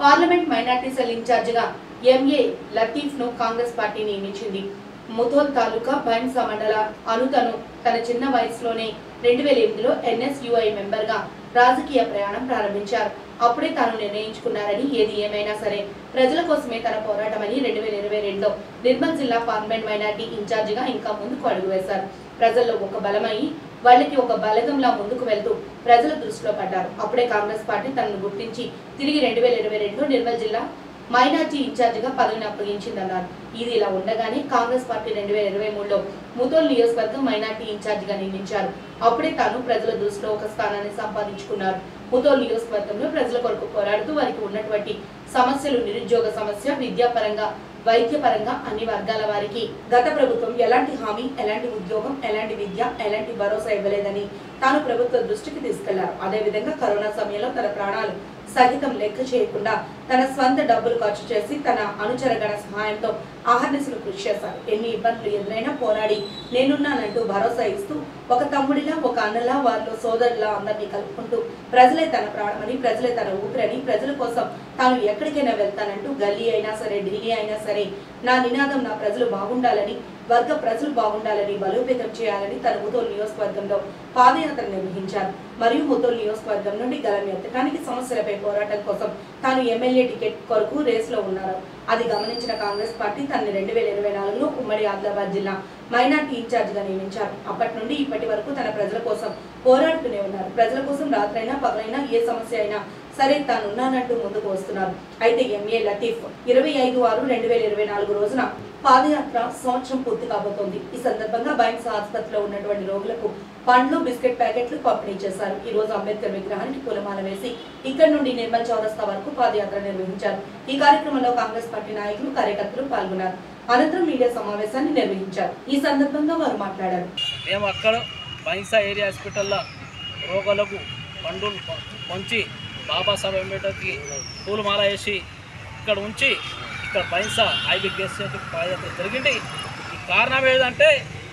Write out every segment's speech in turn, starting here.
parliament minority cell ఇన్ఛార్జిగా MA Latif ను Congress party నియమించింది ముథోల్ తాలూకా బైన్సా మండల అనుతను తన చిన్న వయసులోనే రెండు వేల ఎనిమిదిలో ఎన్ఎస్యుఐ మెంబర్ గా రాజకీయ ప్రయాణం ప్రారంభించారు అప్పుడే తాను నిర్ణయించుకున్నారని ఏది ఏమైనా సరే ప్రజల కోసమే తన పోరాటమని రెండు వేల ఇరవై రెండులో నిర్మల్ జిల్లా పార్లమెంట్ మైనార్టీ ఇన్ఛార్జిగా ఇంకా ముందుకు అడుగు వేశారు ప్రజల్లో ఒక బలమై వాళ్ళకి ఒక బలగంలా ముందుకు వెళ్తూ ప్రజల దృష్టిలో పడ్డారు అప్పుడే కాంగ్రెస్ పార్టీ తనను గుర్తించి తిరిగి రెండు వేల ఇరవై రెండులో నిర్మల్ జిల్లా మైనార్టీ ఇన్ఛార్జిగా పదవిని అప్పగించిందన్నారు ఇది ఇలా ఉండగానే కాంగ్రెస్ పార్టీ రెండు వేల ఇరవై మూడులో ముతోల్ నియోజకవర్గం మైనార్టీ ఇన్ఛార్జిగా నియమించారు అప్పుడే తాను ప్రజల దృష్టిలో ఒక స్థానాన్ని సంపాదించుకున్నారు ముతోల్ నియోజకవర్గంలో ప్రజల కొరకు పోరాడుతూ వారికి ఉన్నటువంటి సమస్యలు నిరుద్యోగ సమస్య విద్యాపరంగా వైద్యపరంగా అన్ని వర్గాల వారికి గత ప్రభుత్వం ఎలాంటి హామీ ఎలాంటి ఉద్యోగం ఎలాంటి విద్య ఎలాంటి భరోసా ఇవ్వలేదని తాను ప్రభుత్వ దృష్టికి తీసుకెళ్లారు అదేవిధంగా కరోనా సమయంలో తన ప్రాణాలు సహితం లెక్క చేయకుండా తన స్వంత డబ్బులు ఖర్చు చేసి తన అనుచరగణ సహాయంతో ఆహర్నిశలు కృషి చేశారు ఎన్ని ఇబ్బందులు ఎదురైనా పోరాడి నేనున్నానంటూ భరోసా ఇస్తూ ఒక తమ్ముడిలా ఒక అన్నలా వారిలో సోదరులా అందరినీ కలుపుకుంటూ ప్రజలే తన ప్రాణమని ప్రజలే తన ఊపిరని ప్రజల కోసం తాను ఎక్కడికైనా వెళ్తానంటూ గల్లీ అయినా సరే ఢిల్లీ అయినా సరే నా నినాదం నా ప్రజలు బాగుండాలని వర్గ ప్రజలు బాగుండాలని బలోపేతం చేయాలని తన ముతోల్ నియోజకవర్గంలో పాదయాత్ర నిర్వహించారు మరియు ముతోల్ నియోజకవర్గం నుండి గలం ఎత్తడానికి సమస్యలపై పోరాటం కోసం తాను ఎమ్మెల్యే టికెట్ కొరకు రేసులో ఉన్నారు అది గమనించిన కాంగ్రెస్ పార్టీ తనని రెండు వేల ఇరవై నాలుగులో ఉమ్మడి ఆదిలాబాద్ జిల్లా మైనార్టీ ఇన్ఛార్జిగా నియమించారు అప్పటి నుండి ఇప్పటి వరకు తన ప్రజల కోసం పోరాడుతూనే ఉన్నారు ప్రజల కోసం రాత్రైనా పగలైనా ఏ సమస్య అయినా సరే తాను ఉన్నానంటూ ముందుకు వస్తున్నారు అయితే ఎంఏ లతీఫ్ ఇరవై ఐదు ఆరు రెండు వేల ఇరవై నాలుగు రోజున పాదయాత్ర సంవత్సరం పూర్తి కాబోతోంది ఈ సందర్భంగా బైన్స్ ఆసుపత్రిలో ఉన్నటువంటి రోగులకు పండ్లు బిస్కెట్ ప్యాకెట్లు పంపిణీ చేశారు ఈ రోజు అంబేద్కర్ విగ్రహానికి పూలమాల వేసి ఇక్కడ నుండి నిర్మల్ చౌరస్తా వరకు పాదయాత్ర నిర్వహించారు ఈ కార్యక్రమంలో కాంగ్రెస్ పార్టీ నాయకులు కార్యకర్తలు పాల్గొన్నారు అనంతరం మీడియా సమావేశాన్ని నిర్వహించారు ఈ సందర్భంగా వారు మాట్లాడారు మేము అక్కడ బైన్సా ఏరియా హాస్పిటల్లో రోగులకు పండులు ప- పంచి బాబాసాహెబ్ అంబేద్కర్కి పూలమాల వేసి ఇక్కడ ఉంచి ఇక్కడ బైన్సా ఐబీ గెస్ట్ పాదయాత్ర జరిగింది ఈ కారణం ఏంటంటే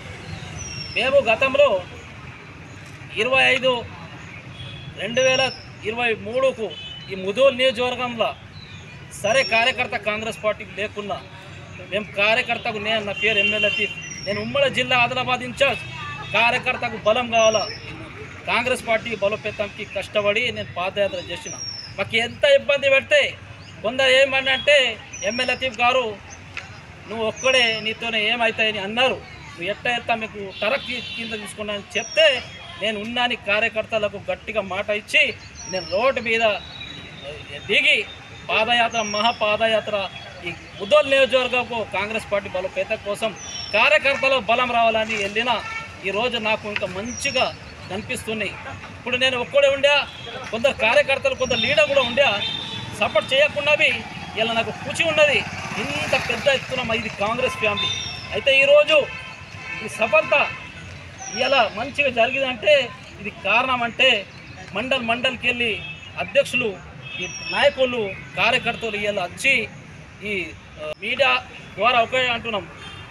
మేము గతంలో ఇరవై ఐదు రెండు వేల ఇరవై మూడుకు ఈ ముదోల్ నియోజకవర్గంలో సరే కార్యకర్త కాంగ్రెస్ పార్టీకి లేకున్నా మేము కార్యకర్తకు నేను నా పేరు ఎమ్మెల్యే లతీఫ్ నేను ఉమ్మడి జిల్లా ఆదిలాబాద్ ఇన్ఛార్జ్ కార్యకర్తకు బలం కావాలా కాంగ్రెస్ పార్టీ బలోపేతంకి కష్టపడి నేను పాదయాత్ర చేసిన మాకు ఎంత ఇబ్బంది పెడితే కొందరు ఏమన్నంటే ఎమ్మెల్యే లతీఫ్ గారు నువ్వు ఒక్కడే నీతోనే ఏమవుతాయని అన్నారు నువ్వు ఎట్ట ఎత్తా మీకు టరక్ కింద తీసుకున్నాను చెప్తే నేను ఉన్నాని కార్యకర్తలకు గట్టిగా మాట ఇచ్చి నేను రోడ్డు మీద దిగి పాదయాత్ర మహాపాదయాత్ర ఈ ఉద్దోల్ నియోజకవర్గంకు కాంగ్రెస్ పార్టీ బలోపేత కోసం కార్యకర్తలు బలం రావాలని వెళ్ళిన ఈరోజు నాకు ఇంకా మంచిగా కనిపిస్తున్నాయి ఇప్పుడు నేను ఒక్కడే ఉండా కొందరు కార్యకర్తలు కొందరు లీడర్ కూడా ఉండా సపోర్ట్ చేయకున్నవి ఇలా నాకు కూచి ఉన్నది ఇంత పెద్ద ఎత్తున మా ఇది కాంగ్రెస్ ఫ్యామిలీ అయితే ఈరోజు ఈ సఫలత ఇలా మంచిగా జరిగిందంటే ఇది కారణం అంటే మండల్ మండల్కి వెళ్ళి అధ్యక్షులు ఈ నాయకులు కార్యకర్తలు ఇలా వచ్చి ఈ ఆ, మీడియా ద్వారా ఒకే అంటున్నాం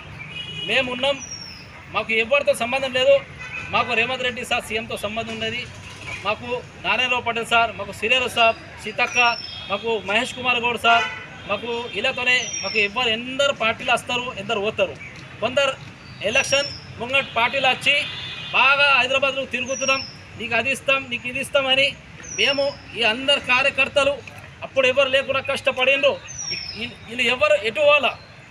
మేము ఉన్నాం మాకు ఎవరితో సంబంధం లేదు మాకు రేవంత్ రెడ్డి సార్ సీఎంతో సంబంధం ఉన్నది మాకు నారాయణరావు పటేల్ సార్ మాకు సిరియల్ సార్ సీతక్క మాకు మహేష్ కుమార్ గౌడ్ సార్ మాకు ఇలాతోనే మాకు ఎవరు ఎందరు పార్టీలు వస్తారు ఎందరు పోతారు కొందరు ఎలక్షన్ ముంగట్ పార్టీలు వచ్చి బాగా హైదరాబాద్లో తిరుగుతున్నాం నీకు అది ఇస్తాం నీకు ఇది ఇస్తామని మేము ఈ అందరు కార్యకర్తలు అప్పుడు ఎవరు లేకుండా కష్టపడిండ్రు ఈ- వీళ్ళు ఎవరు ఎటు వాళ్ళ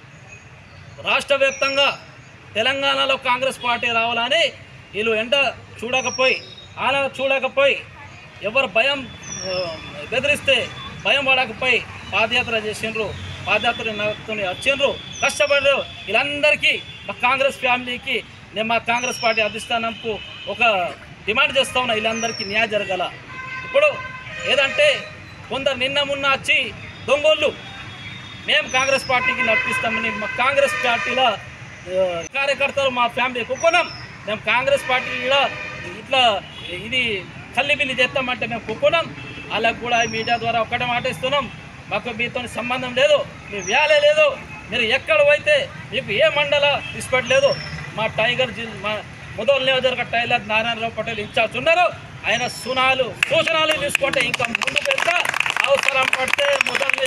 రాష్ట్ర వ్యాప్తంగా తెలంగాణలో కాంగ్రెస్ పార్టీ రావాలని వీళ్ళు ఎండ చూడకపోయి ఆన చూడకపోయి ఎవరు భయం ఆ, బెదిరిస్తే భయం పడకపోయి పాదయాత్ర చేసిండ్రు పాదయాత్ర నడుపుకుని వచ్చిండ్రు కష్టపడ్డారు వీళ్ళందరికీ మా కాంగ్రెస్ ఫ్యామిలీకి నేను మా కాంగ్రెస్ పార్టీ అధిష్టానంకు ఒక డిమాండ్ చేస్తా ఉన్నా వీళ్ళందరికీ న్యాయం జరగాల ఇప్పుడు ఏదంటే కొందరు నిన్న మొన్న వచ్చి దొంగోళ్ళు మేము కాంగ్రెస్ పార్టీకి నడిపిస్తామని మా కాంగ్రెస్ పార్టీలో ఆ, కార్యకర్తలు మా ఫ్యామిలీ కుక్కున్నాం మేము కాంగ్రెస్ పార్టీ కూడా ఇట్లా ఇది కల్లిబిల్లి చేస్తామంటే మేము కుక్కున్నాం వాళ్ళకు కూడా ఈ మీడియా ద్వారా ఒక్కటే మాట ఇస్తున్నాం మాకు మీతో సంబంధం లేదు మీ వ్యాలే లేదు మీరు ఎక్కడ పోయితే మీకు ఏ మండల ఇష్టపడలేదు మా టైగర్ జిల్ మా ముదోల్ నియోజకవర్గ టైలర్ నారాయణరావు పటేల్ ఇన్ఛార్జ్ ఉన్నారు ఆయన సునాలు సూచనలు తీసుకుంటే ఇంకా ముందుకు వెళ్తా అవసరం పడితే మొదలు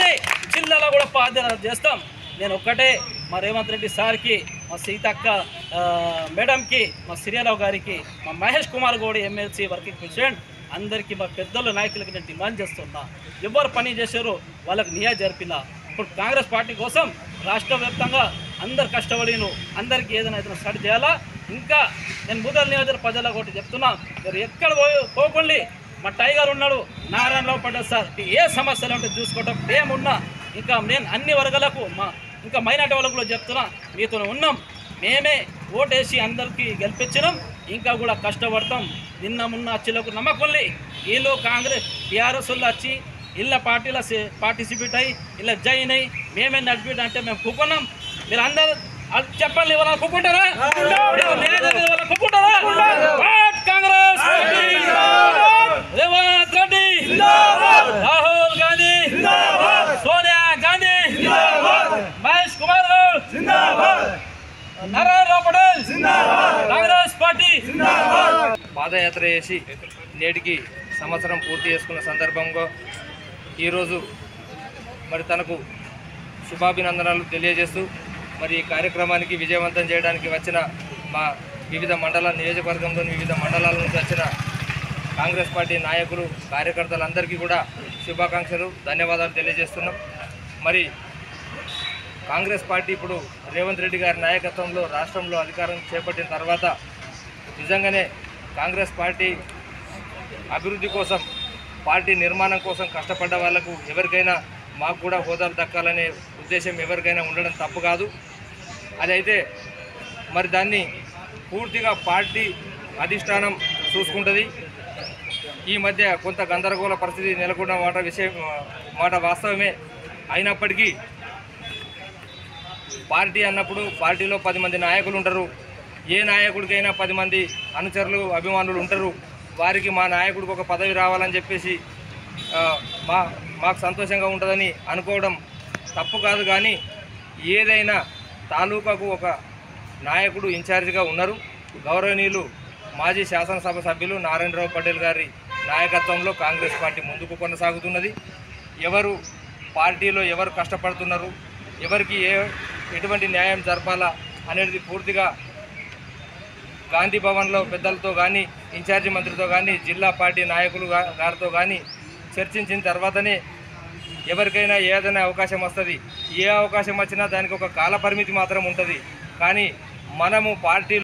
ఉన్నాయి జిల్లాలో కూడా పాదయాత్ర చేస్తాం నేను ఒక్కటే మా రేవంత్ రెడ్డి సార్కి మా సీతక్క ఆ, మేడంకి మా సిరియారావు గారికి మా Mahesh Kumar Goud MLC working president అందరికీ మా పెద్దల నాయకులకి నేను డిమాండ్ చేస్తున్నా ఎవరు పని చేశారో వాళ్ళకి నియా జరిపిన ఇప్పుడు కాంగ్రెస్ పార్టీ కోసం రాష్ట్ర వ్యాప్తంగా అందరు కష్టపడిను అందరికీ ఏదైనా ఏదైనా స్టార్ట్ చేయాలా ఇంకా నేను ముదల్ నియోజక ప్రజలకు ఒకటి చెప్తున్నా మీరు ఎక్కడ పో- పోకండి మా టైగర్ ఉన్నాడు నారాయణరావు పడ్డారు సార్ ఏ సమస్యలు ఉంటే చూసుకోవటం ఏమున్నా ఇంకా నేను అన్ని వర్గాలకు మా ఇంకా మైనార్టీ వాళ్ళకు కూడా చెప్తున్నా మీతో ఉన్నాం మేమే ఓటేసి అందరికీ గెలిపించినాం ఇంకా కూడా కష్టపడతాం నిన్న మొన్న అచ్చులకు నమ్మకంలే వీళ్ళు కాంగ్రెస్ టీఆర్ఎస్ వాళ్ళు వచ్చి ఇళ్ళ పార్టీలో పార్టిసిపేట్ అయ్యి ఇలా జాయిన్ అయ్యి మేమే నడిపి అంటే మేము కూకున్నాం మీరు అందరూ అది చెప్పండి ఎవరైనా కూకుంటారా ఎవరైనా కూకుంటారా వాట్ కాంగ్రెస్ రేవంత్ రెడ్డి రాహుల్ గాంధీ సోనియా గాంధీ మహేష్ కుమార్ నారాయణరావు పటేల్ కాంగ్రెస్ పార్టీ పాదయాత్ర చేసి నేటికి సంవత్సరం పూర్తి చేసుకున్న సందర్భంగా ఈరోజు మరి తనకు శుభాభినందనలు తెలియజేస్తూ మరి ఈ కార్యక్రమానికి విజయవంతం చేయడానికి వచ్చిన మా వివిధ మండల నియోజకవర్గంలోని వివిధ మండలాల నుంచి వచ్చిన కాంగ్రెస్ పార్టీ నాయకులు కార్యకర్తలందరికీ కూడా శుభాకాంక్షలు ధన్యవాదాలు తెలియజేస్తున్నాం మరి కాంగ్రెస్ పార్టీ ఇప్పుడు రేవంత్ రెడ్డి గారి నాయకత్వంలో రాష్ట్రంలో అధికారం చేపట్టిన తర్వాత నిజంగానే కాంగ్రెస్ పార్టీ అభివృద్ధి కోసం పార్టీ నిర్మాణం కోసం కష్టపడ్డ వాళ్ళకు ఎవరికైనా మాకు కూడా హోదాలు దక్కాలనే ఉద్దేశం ఎవరికైనా ఉండడం తప్పు కాదు అదైతే మరి దాన్ని పూర్తిగా పార్టీ అధిష్టానం చూసుకుంటుంది ఈ మధ్య కొంత గందరగోళ పరిస్థితి నెలకొన్న మాట విషయం మాట వాస్తవమే అయినప్పటికీ పార్టీ అన్నప్పుడు పార్టీలో పది మంది నాయకులు ఉంటారు ఏ నాయకుడికైనా పది మంది అనుచరులు అభిమానులు ఉంటారు వారికి మా నాయకుడికి ఒక పదవి రావాలని చెప్పేసి ఆ, మా మాకు సంతోషంగా ఉంటుందని అనుకోవడం తప్పు కాదు కానీ ఏదైనా తాలూకాకు ఒక నాయకుడు ఇన్ఛార్జిగా ఉన్నారు గౌరవనీయులు మాజీ శాసనసభ సభ్యులు నారాయణరావు పటేల్ గారి నాయకత్వంలో కాంగ్రెస్ పార్టీ ముందుకు కొనసాగుతున్నది ఎవరు పార్టీలో ఎవరు కష్టపడుతున్నారు ఎవరికి ఏ ఎటువంటి న్యాయం జరపాలా అనేది పూర్తిగా గాంధీ భవన్లో పెద్దలతో కానీ ఇన్ఛార్జి మంత్రితో కానీ జిల్లా పార్టీ నాయకులు గా- గారితో కానీ చర్చించిన తర్వాతనే ఎవరికైనా ఏదైనా అవకాశం వస్తుంది ఏ అవకాశం వచ్చినా దానికి ఒక కాల పరిమితి మాత్రం ఉంటుంది కానీ మనము పార్టీ